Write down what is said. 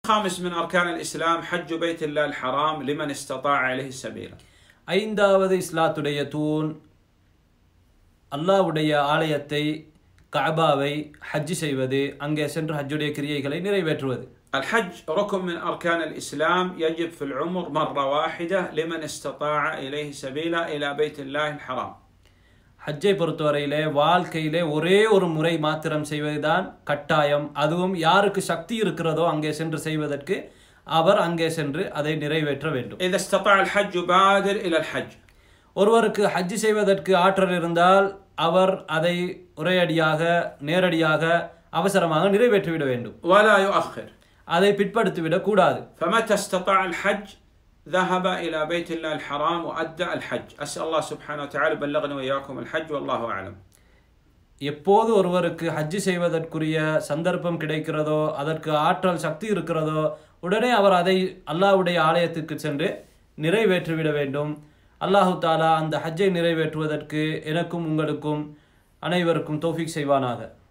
خامس من أركان الإسلام حج بيت الله الحرام لمن استطاع إليه سبيلا ஐந்தாவது இஸ்லாத்துடைய தூண் அல்லாஹ்வுடைய ஆலயத்தை கஅபாவை ஹஜ் செய்வது அங்கே சென்று ஹஜ்ஜுடைய கிரியைகளை நிறைவேற்றுவது الحج ركن من أركان الإسلام يجب في العمر مرة واحدة لمن استطاع إليه سبيلا إلى بيت الله الحرام ஹஜ்ஜை பொறுத்தவரையிலே வாழ்க்கையிலே ஒரே ஒரு முறை மாத்திரம் செய்வதுதான் கட்டாயம் அதுவும் யாருக்கு சக்தி இருக்கிறதோ அங்கே சென்று செய்வதற்கு அவர் அங்கே சென்று அதை நிறைவேற்ற வேண்டும் إذا استطاع الحج بادر إلى الحج ஒருவருக்கு ஹஜ் செய்வதற்கு ஆற்றல் இருந்தால் அவர் அதை ஒரேயடியாக நேரடியாக அவசரமாக நிறைவேற்றிவிட வேண்டும் ولا يؤخر அதை பிற்படுத்திவிடக் கூடாது فمتى استطاع الحج ذهب إلى بيت الله الحرام وأدى الحج أسأل الله سبحانه وتعالى بلغنا وإياكم الحج والله أعلم எப்போது ஒருவருக்கு ஹஜ் செய்வதற்குரிய சந்தர்ப்பம் கிடைக்கிறதோ அதற்கு ஆற்றல் சக்தி இருக்கிறதோ உடனே அவர் அதை அல்லாஹ்வுடைய ஆலயத்துக்கு சென்று நிறைவேற்றிவிட வேண்டும் அல்லாஹு தாலா அந்த ஹஜ்ஜை நிறைவேற்றுவதற்கு எனக்கும் உங்களுக்கும் அனைவருக்கும் தௌஃபீக் செய்வானாக